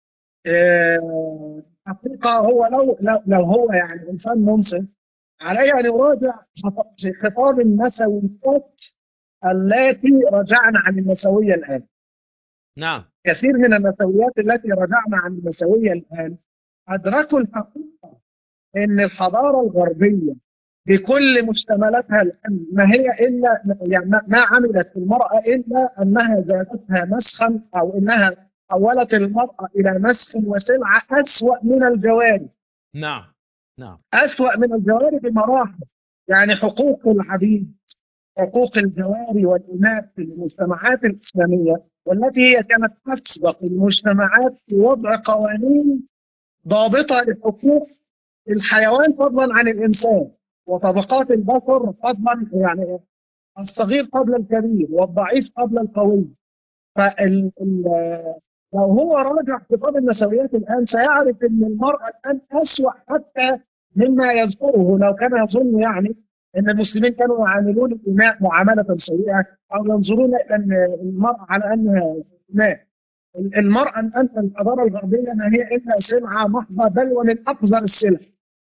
آه، حقيقة هو لو لو, لو هو يعني إنسان منصف عليه أن يراجع خط- في خطاب النسويات التي رجعنا عن النسوية الآن. نعم كثير من النسويات التي رجعنا عن النسوية الآن أدركوا الحقيقة أن الحضارة الغربية بكل مشتملاتها الآن ما هي إلا يعني ما- ما عملت في المرأة إلا أنها زادتها مسخا أو أنها حولت المرأة إلى مسخ وسلعة أسوأ من الجواري نعم نعم أسوأ من الجواري بمراحل يعني حقوق العبيد حقوق الجواري والإناث في المجتمعات الإسلامية والتي هي كانت أسبق المجتمعات في وضع قوانين ضابطة لحقوق الحيوان فضلا عن الإنسان وطبقات البشر فضلا يعني الصغير قبل الكبير والضعيف قبل القوي فال ال- لو هو راجع خطاب النسويات الآن سيعرف أن المرأة الآن أسوأ حتى مما يذكره لو كان يظن يعني أن المسلمين كانوا يعاملون الإماء معاملة سيئة أو ينظرون إلى أن المرأة على أنها إماء المرأة الآن في الحضارة الغربية ما هي إلا سلعة محضة بل ومن أقذر السلع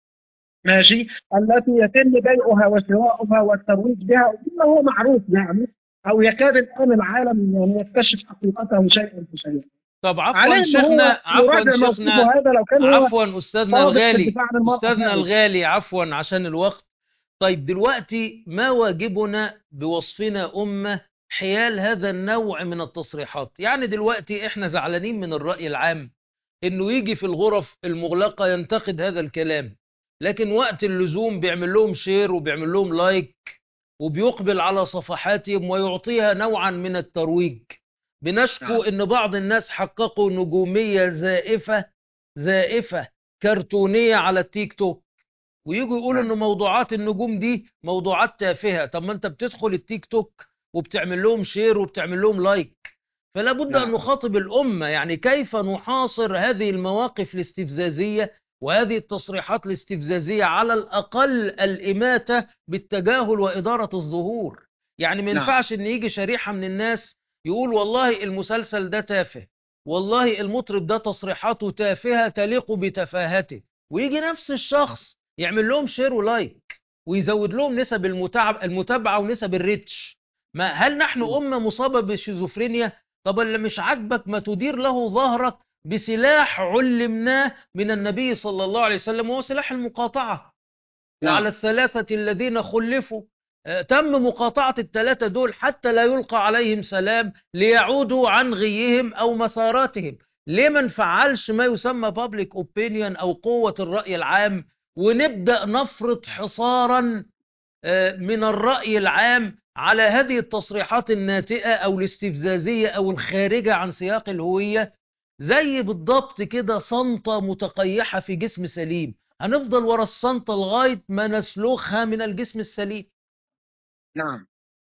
ماشي التي يتم بيعها وشراؤها والترويج بها وما هو معروف يعني أو يكاد الآن العالم يعني يكتشف حقيقته شيئا فشيئا طب عفوا عليه إن شيخنا هو عفوا يراجع شيخنا موقفه هذا لو كان هو عفوا أستاذنا صادق في الغالي الدفاع عن المرأة أستاذنا فعلا. الغالي عفوا عشان الوقت طيب دلوقتي ما واجبنا بوصفنا أمة حيال هذا النوع من التصريحات يعني دلوقتي احنا زعلانين من الرأي العام انه يجي في الغرف المغلقة ينتقد هذا الكلام لكن وقت اللزوم بيعمل لهم شير وبيعمل لهم لايك وبيقبل على صفحاتهم ويعطيها نوعا من الترويج بنشكو نعم. ان بعض الناس حققوا نجومية زائفة زائفة كرتونية على التيك توك ويجوا يقولوا نعم. ان موضوعات النجوم دي موضوعات تافهة طب ما انت بتدخل التيك توك وبتعمل لهم شير وبتعمل لهم لايك فلا بد ان نعم. نخاطب الامة يعني كيف نحاصر هذه المواقف الاستفزازية وهذه التصريحات الاستفزازية على الاقل الاماتة بالتجاهل وادارة الظهور يعني ما نعم. ينفعش ان يجي شريحة من الناس يقول والله المسلسل ده تافه والله المطرب ده تصريحاته تافهة تليق بتفاهته ويجي نفس الشخص يعمل لهم شير ولايك ويزود لهم نسب المتابعة المتابعة ونسب الريتش ما هل نحن م. أمة مصابة بشيزوفرينيا طب اللي مش عاجبك ما تدير له ظهرك بسلاح علمناه من النبي صلى الله عليه وسلم وهو سلاح المقاطعة نعم. وعلى الثلاثة الذين خلفوا آه، تم مقاطعة الثلاثة دول حتى لا يلقى عليهم سلام ليعودوا عن غيهم أو مساراتهم ليه ما نفعلش ما يسمى public opinion أو قوة الرأي العام ونبدأ نفرض حصارا آه، من الرأي العام على هذه التصريحات الناتئة أو الاستفزازية أو الخارجة عن سياق الهوية زي بالضبط كده صنطة متقيحة في جسم سليم هنفضل ورا الصنطة لغاية ما نسلخها من الجسم السليم نعم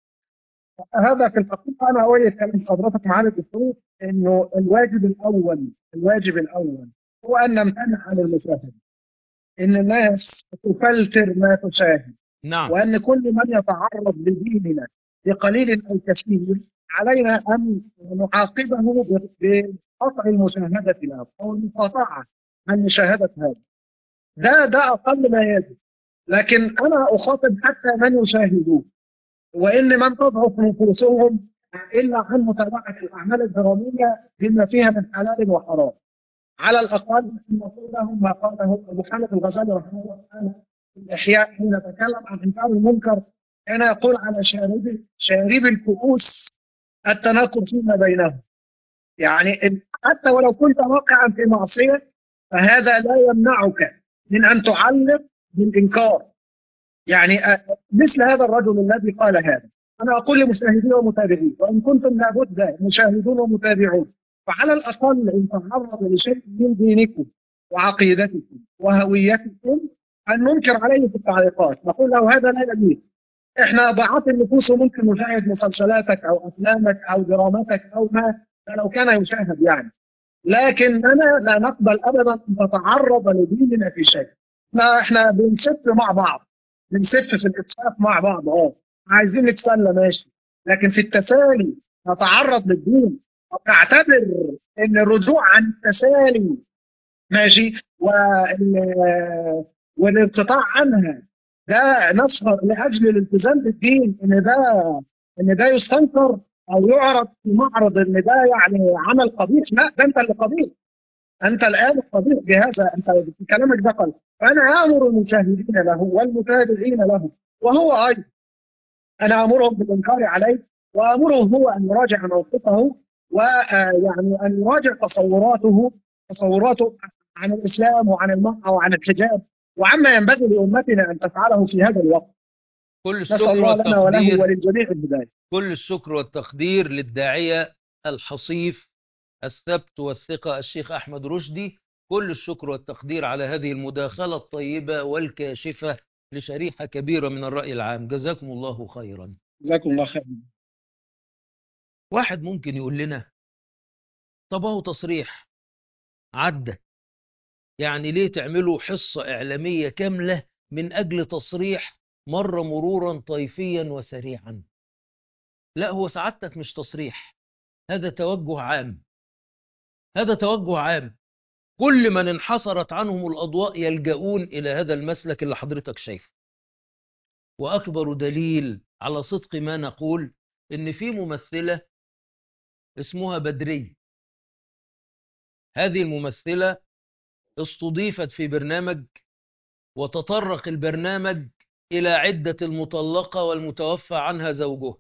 هذا في الحقيقة أنا أول كلام حضرتك معالي الدكتور إنه الواجب الأول الواجب الأول هو أن نمتنع عن المشاهدة إن الناس تفلتر ما تشاهد نعم وأن كل من يتعرض لديننا بقليل أو كثير علينا أن نعاقبه ب- بقطع المشاهدة له أو المقاطعة عن مشاهدة هذا ده ده أقل ما يجب لكن أنا أخاطب حتى من يشاهدون وإن من تضعف نفوسهم إلا عن متابعة الأعمال الدرامية بما فيها من حلال وحرام على الأقل نقول لهم ما قاله أبو حامد الغزالي رحمه الله تعالى في الإحياء حين تكلم عن إنكار المنكر كان يقول على شارب شارب الكؤوس التناقض فيما بينهم يعني إن- حتى ولو كنت واقعا في معصية فهذا لا يمنعك من أن تعلق بالإنكار يعني أ- مثل هذا الرجل الذي قال هذا أنا أقول لمشاهدي ومتابعين وإن كنتم لابد مشاهدون ومتابعون فعلى الأقل إن تعرض لشيء من دينكم وعقيدتكم وهويتكم أن ننكر عليه في التعليقات نقول له هذا لا يليق احنا ضعاف النفوس وممكن نشاهد مسلسلاتك او افلامك او دراماتك او ما لو كان يشاهد يعني لكننا لا نقبل ابدا ان تتعرض لديننا في شيء ما احنا بنسف مع بعض بنسف في الاتفاق مع بعض اه عايزين نتسلى ماشي لكن في التسالي نتعرض للدين ونعتبر ان الرجوع عن التسالي ماشي وال- والانقطاع عنها ده نسهر لاجل الالتزام بالدين ان ده ان ده يستنكر او يعرض في معرض ان ده يعني عمل قبيح لا ده انت اللي قبيح انت الان قبيح بهذا انت في كلامك ده قلب فانا امر المشاهدين له والمتابعين له وهو ايضا انا امرهم بالانكار عليه وامره هو ان يراجع موقفه ويعني ان يراجع تصوراته تصوراته عن الاسلام وعن المراه وعن الحجاب وعما ينبغي لامتنا ان تفعله في هذا الوقت كل نسال الشكر الله لنا وله والتقدير وللجميع الهدايه كل الشكر والتقدير للداعية الحصيف الثبت والثقة الشيخ أحمد رشدي كل الشكر والتقدير على هذه المداخلة الطيبة والكاشفة لشريحة كبيرة من الرأي العام جزاكم الله خيرا جزاكم الله خير واحد ممكن يقول لنا طب هو تصريح عدى يعني ليه تعملوا حصة إعلامية كاملة من أجل تصريح مر مرورا طيفيا وسريعا لا هو سعادتك مش تصريح هذا توجه عام هذا توجه عام كل من انحصرت عنهم الأضواء يلجؤون إلى هذا المسلك اللي حضرتك شايفه وأكبر دليل على صدق ما نقول إن في ممثلة اسمها بدري هذه الممثلة استضيفت في برنامج وتطرق البرنامج إلى عدة المطلقة والمتوفى عنها زوجها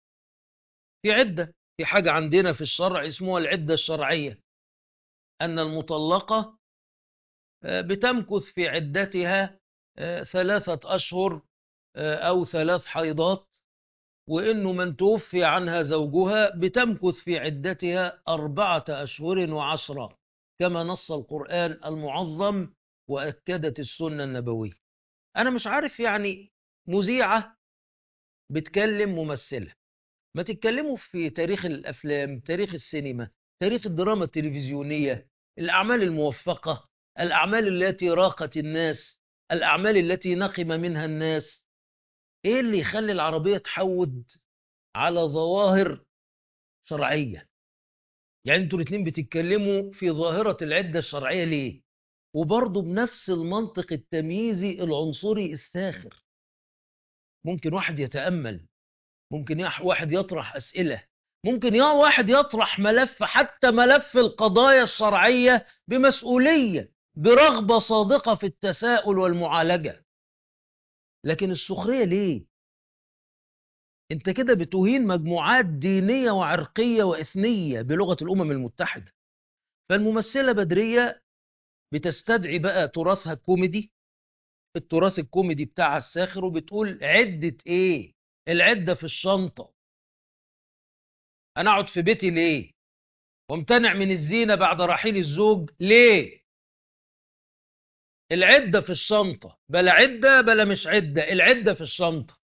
في عدة في حاجة عندنا في الشرع اسمها العدة الشرعية أن المطلقة آه، بتمكث في عدتها آه، ثلاثة أشهر آه، أو ثلاث حيضات وإنه من توفي عنها زوجها بتمكث في عدتها أربعة أشهر وعشرة كما نص القرآن المعظم وأكدت السنة النبوية أنا مش عارف يعني مذيعة بتكلم ممثلة ما تتكلموا في تاريخ الأفلام تاريخ السينما تاريخ الدراما التلفزيونية الأعمال الموفقة الأعمال التي راقت الناس الأعمال التي نقم منها الناس إيه اللي يخلي العربية تحود على ظواهر شرعية يعني انتوا الاثنين بتتكلموا في ظاهرة العدة الشرعية ليه وبرضه بنفس المنطق التمييزي العنصري الساخر ممكن واحد يتأمل ممكن يح- واحد يطرح أسئلة ممكن يا واحد يطرح ملف حتى ملف القضايا الشرعية بمسؤولية برغبة صادقة في التساؤل والمعالجة لكن السخرية ليه انت كده بتهين مجموعات دينية وعرقية وإثنية بلغة الأمم المتحدة فالممثلة بدرية بتستدعي بقى تراثها الكوميدي التراث الكوميدي بتاعها الساخر وبتقول عدة ايه العدة في الشنطة انا اقعد في بيتي ليه وامتنع من الزينة بعد رحيل الزوج ليه العدة في الشنطة بلا عدة بلا مش عدة العدة في الشنطة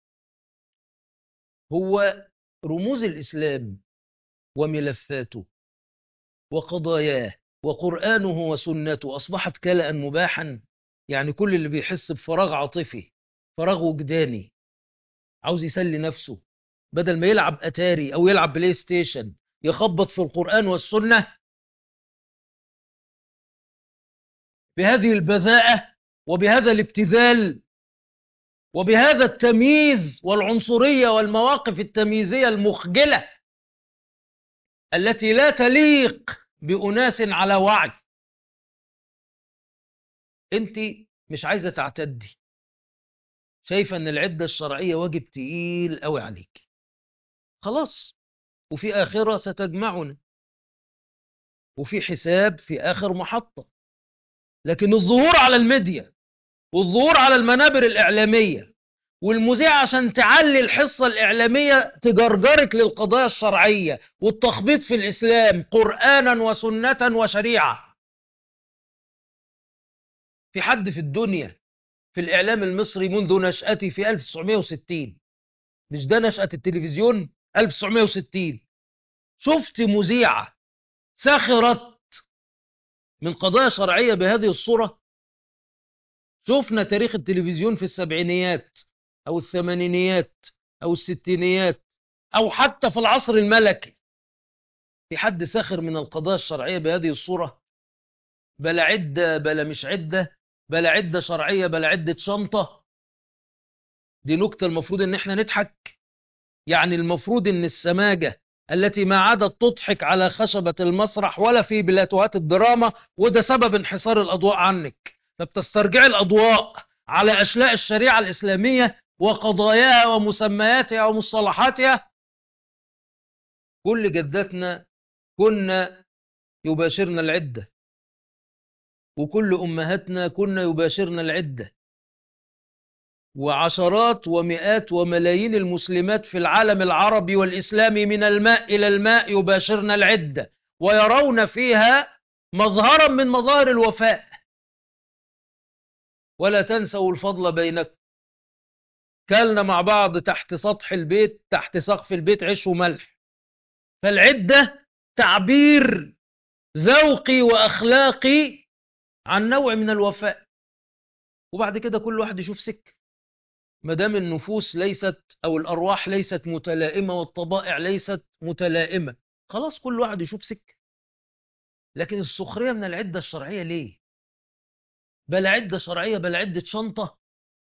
هو رموز الإسلام وملفاته وقضاياه وقرآنه وسنته أصبحت كلأ مباحا يعني كل اللي بيحس بفراغ عاطفي فراغ وجداني عاوز يسلي نفسه بدل ما يلعب أتاري أو يلعب بلاي ستيشن يخبط في القرآن والسنة بهذه البذاءة وبهذا الابتذال وبهذا التمييز والعنصرية والمواقف التمييزية المخجلة التي لا تليق بأناس على وعي انت مش عايزة تعتدي شايفة ان العدة الشرعية واجب تقيل قوي عليك خلاص وفي آخرة ستجمعنا وفي حساب في آخر محطة لكن الظهور على الميديا والظهور على المنابر الإعلامية والمذيع عشان تعلي الحصة الإعلامية تجرجرك للقضايا الشرعية والتخبيط في الإسلام قرآنا وسنة وشريعة في حد في الدنيا في الإعلام المصري منذ نشأتي في 1960 مش ده نشأة التلفزيون 1960 شفت مذيعة سخرت من قضايا شرعية بهذه الصورة شفنا تاريخ التلفزيون في السبعينيات أو الثمانينيات أو الستينيات أو حتى في العصر الملكي في حد ساخر من القضايا الشرعية بهذه الصورة بلا عدة بلا مش عدة بلا عدة شرعية بلا عدة شنطة دي نكتة المفروض ان احنا نضحك يعني المفروض ان السماجة التي ما عادت تضحك على خشبة المسرح ولا في بلاتوهات الدراما وده سبب انحسار الأضواء عنك فبتسترجع الأضواء على أشلاء الشريعة الإسلامية وقضاياها ومسمياتها ومصطلحاتها كل جداتنا كنا يباشرن العدة وكل أمهاتنا كنا يباشرن العدة وعشرات ومئات وملايين المسلمات في العالم العربي والإسلامي من الماء إلى الماء يباشرن العدة ويرون فيها مظهرا من مظاهر الوفاء ولا تنسوا الفضل بينكم كلنا مع بعض تحت سطح البيت تحت سقف البيت عيش وملح فالعدة تعبير ذوقي وأخلاقي عن نوع من الوفاء وبعد كده كل واحد يشوف سكة ما دام النفوس ليست أو الأرواح ليست متلائمة والطبائع ليست متلائمة خلاص كل واحد يشوف سكة لكن السخرية من العدة الشرعية ليه بل عدة شرعية بل عدة شنطة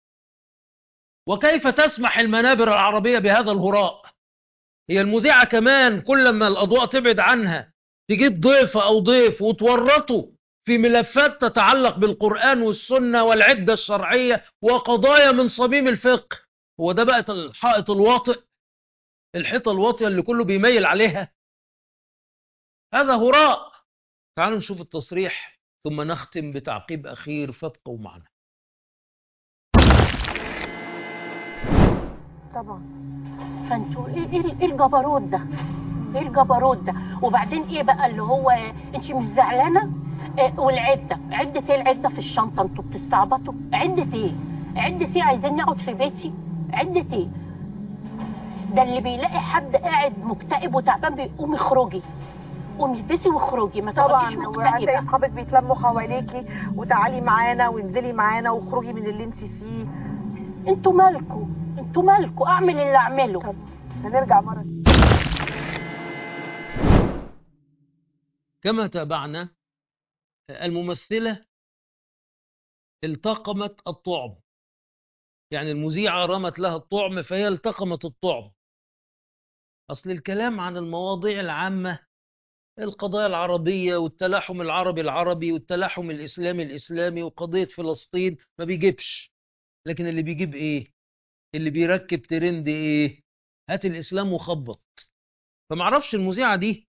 وكيف تسمح المنابر العربية بهذا الهراء هي المذيعة كمان كل ما الأضواء تبعد عنها تجيب ضيف أو ضيف وتورطه في ملفات تتعلق بالقرآن والسنة والعدة الشرعية وقضايا من صميم الفقه هو ده بقى الحائط الواطئ الحيطة الواطية اللي كله بيميل عليها هذا هراء تعالوا نشوف التصريح ثم نختم بتعقيب أخير فابقوا معنا طبعا فانتوا ايه ايه ايه الجبروت ده ايه الجبروت ده وبعدين ايه بقى اللي هو انت مش زعلانه إيه والعده عده ايه العده في الشنطه انتوا بتستعبطوا عده ايه عده ايه عايزين نقعد في بيتي عده ايه ده اللي بيلاقي حد قاعد مكتئب وتعبان بيقوم اخرجي قومي البسي واخرجي ما تقعديش طبعا وهتلاقي مكتئبه اصحابك بيتلموا حواليكي وتعالي معانا وانزلي معانا واخرجي من اللي انت فيه انتوا مالكوا انتوا مالكوا اعمل اللي اعمله طب هنرجع مره كما تابعنا الممثلة التقمت الطعم يعني المذيعة رمت لها الطعم فهي التقمت الطعم أصل الكلام عن المواضيع العامة القضايا العربية والتلاحم العربي العربي والتلاحم الإسلامي الإسلامي وقضية فلسطين ما بيجيبش لكن اللي بيجيب إيه اللي بيركب ترند إيه هات الإسلام وخبط فمعرفش المذيعة دي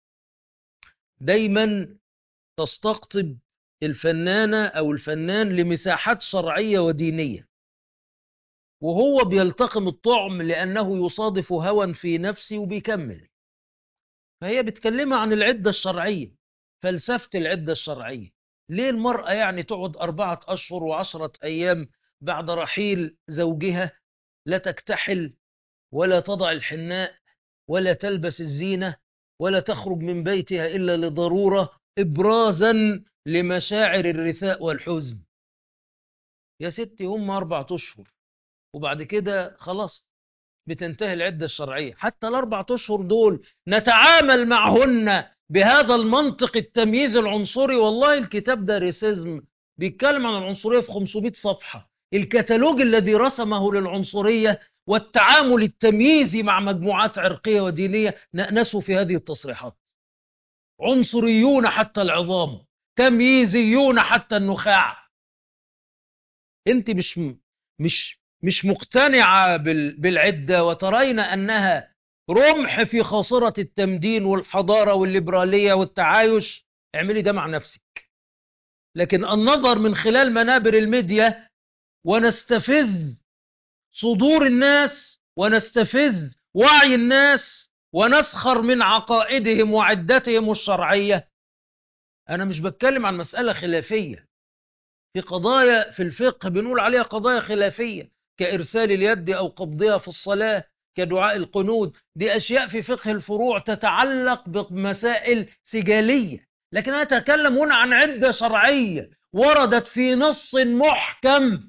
دايما تستقطب الفنانة أو الفنان لمساحات شرعية ودينية وهو بيلتقم الطعم لأنه يصادف هوى في نفسه وبيكمل فهي بتكلمها عن العدة الشرعية فلسفة العدة الشرعية ليه المرأة يعني تقعد أربعة أشهر وعشرة أيام بعد رحيل زوجها لا تكتحل ولا تضع الحناء ولا تلبس الزينة ولا تخرج من بيتها إلا لضرورة إبرازا لمشاعر الرثاء والحزن يا ستي هم أربعة أشهر وبعد كده خلاص بتنتهي العدة الشرعية حتى الأربعة أشهر دول نتعامل معهن بهذا المنطق التمييز العنصري والله الكتاب ده ريسيزم بيتكلم عن العنصرية في 500 صفحة الكتالوج الذي رسمه للعنصرية والتعامل التمييزي مع مجموعات عرقية ودينية نأنسه في هذه التصريحات عنصريون حتى العظام تمييزيون حتى النخاع انت مش مش مش مقتنعة بال- بالعدة وترين أنها رمح في خاصرة التمدين والحضارة والليبرالية والتعايش اعملي ده مع نفسك لكن النظر من خلال منابر الميديا ونستفز صدور الناس ونستفز وعي الناس ونسخر من عقائدهم وعدتهم الشرعية أنا مش بتكلم عن مسألة خلافية في قضايا في الفقه بنقول عليها قضايا خلافية كإرسال اليد أو قبضها في الصلاة كدعاء القنود دي أشياء في فقه الفروع تتعلق بمسائل سجالية لكن أنا أتكلم هنا عن عدة شرعية وردت في نص محكم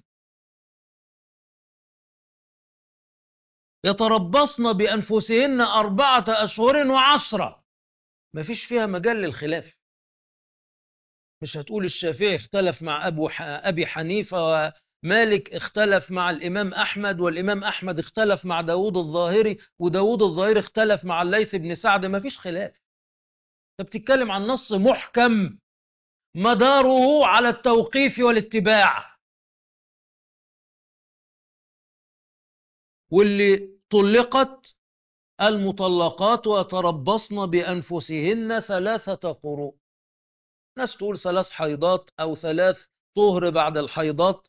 يتربصن بأنفسهن أربعة أشهر وعشرة مفيش فيها مجال للخلاف مش هتقول الشافعي اختلف مع أبو ح... أبي حنيفة ومالك اختلف مع الإمام أحمد والإمام أحمد اختلف مع داود الظاهري وداود الظاهري اختلف مع الليث بن سعد مفيش خلاف انت بتتكلم عن نص محكم مداره على التوقيف والاتباع واللي طلقت المطلقات وتربصن بأنفسهن ثلاثة قروء ناس تقول ثلاث حيضات أو ثلاث طهر بعد الحيضات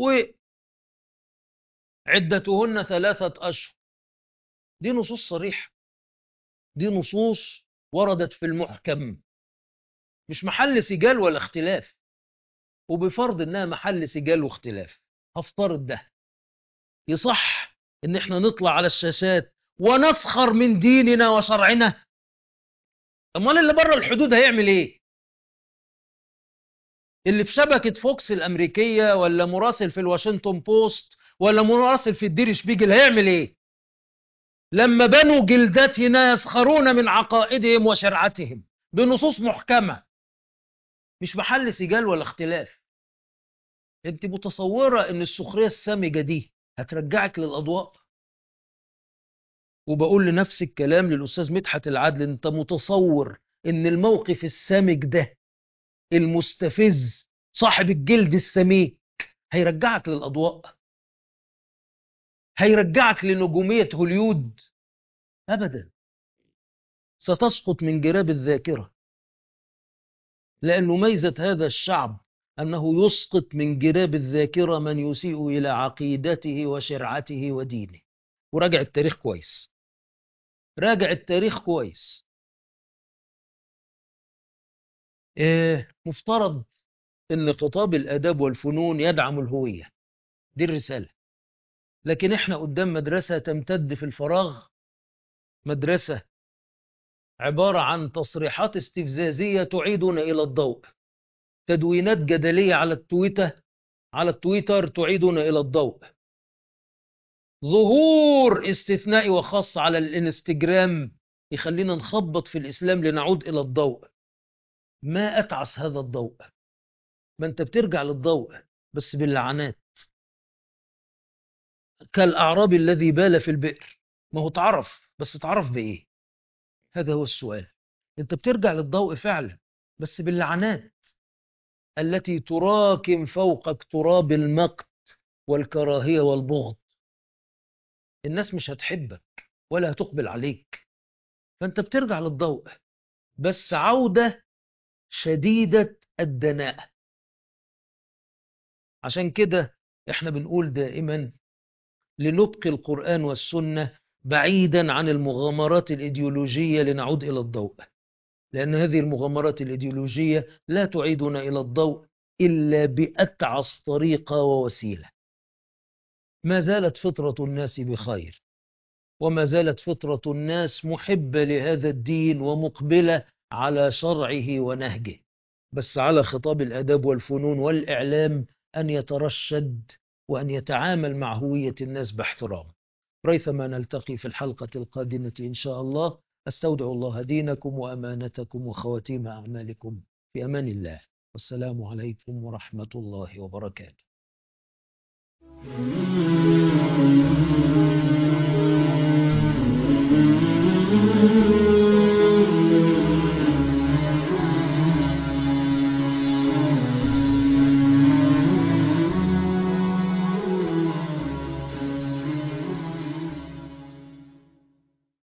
وعدتهن ثلاثة أشهر دي نصوص صريحة دي نصوص وردت في المحكم مش محل سجال ولا اختلاف وبفرض انها محل سجال واختلاف هفترض ده يصح ان احنا نطلع على الشاشات ونسخر من ديننا وشرعنا امال اللي بره الحدود هيعمل ايه اللي في شبكة فوكس الامريكية ولا مراسل في الواشنطن بوست ولا مراسل في الدير شبيجل هيعمل ايه لما بنوا جلدتنا يسخرون من عقائدهم وشرعتهم بنصوص محكمة مش محل سجال ولا اختلاف انت متصورة ان السخرية السامجة دي هترجعك للأضواء وبقول لنفس الكلام للأستاذ مدحت العدل انت متصور ان الموقف السامج ده المستفز صاحب الجلد السميك هيرجعك للأضواء هيرجعك لنجومية هوليود أبدا ستسقط من جراب الذاكرة لأن ميزة هذا الشعب أنه يسقط من جراب الذاكرة من يسيء إلى عقيدته وشرعته ودينه وراجع التاريخ كويس راجع التاريخ كويس إيه مفترض أن خطاب الآداب والفنون يدعم الهوية دي الرسالة لكن احنا قدام مدرسة تمتد في الفراغ مدرسة عبارة عن تصريحات استفزازية تعيدنا إلى الضوء تدوينات جدلية على التويتر على التويتر تعيدنا إلى الضوء ظهور استثنائي وخاص على الانستجرام يخلينا نخبط في الإسلام لنعود إلى الضوء ما أتعس هذا الضوء ما أنت بترجع للضوء بس باللعنات كالأعرابي الذي بال في البئر ما هو تعرف بس تعرف بإيه هذا هو السؤال أنت بترجع للضوء فعلا بس باللعنات التي تراكم فوقك تراب المقت والكراهية والبغض الناس مش هتحبك ولا هتقبل عليك فأنت بترجع للضوء بس عودة شديدة الدناءة عشان كده احنا بنقول دائما لنبقي القرآن والسنة بعيدا عن المغامرات الإيديولوجية لنعود إلى الضوء لأن هذه المغامرات الإيديولوجية لا تعيدنا إلى الضوء إلا بأتعس طريقة ووسيلة ما زالت فطرة الناس بخير وما زالت فطرة الناس محبة لهذا الدين ومقبلة على شرعه ونهجه بس على خطاب الآداب والفنون والإعلام أن يترشد وأن يتعامل مع هوية الناس باحترام ريثما نلتقي في الحلقة القادمة إن شاء الله أستودع الله دينكم وأمانتكم وخواتيم أعمالكم في أمان الله والسلام عليكم ورحمة الله وبركاته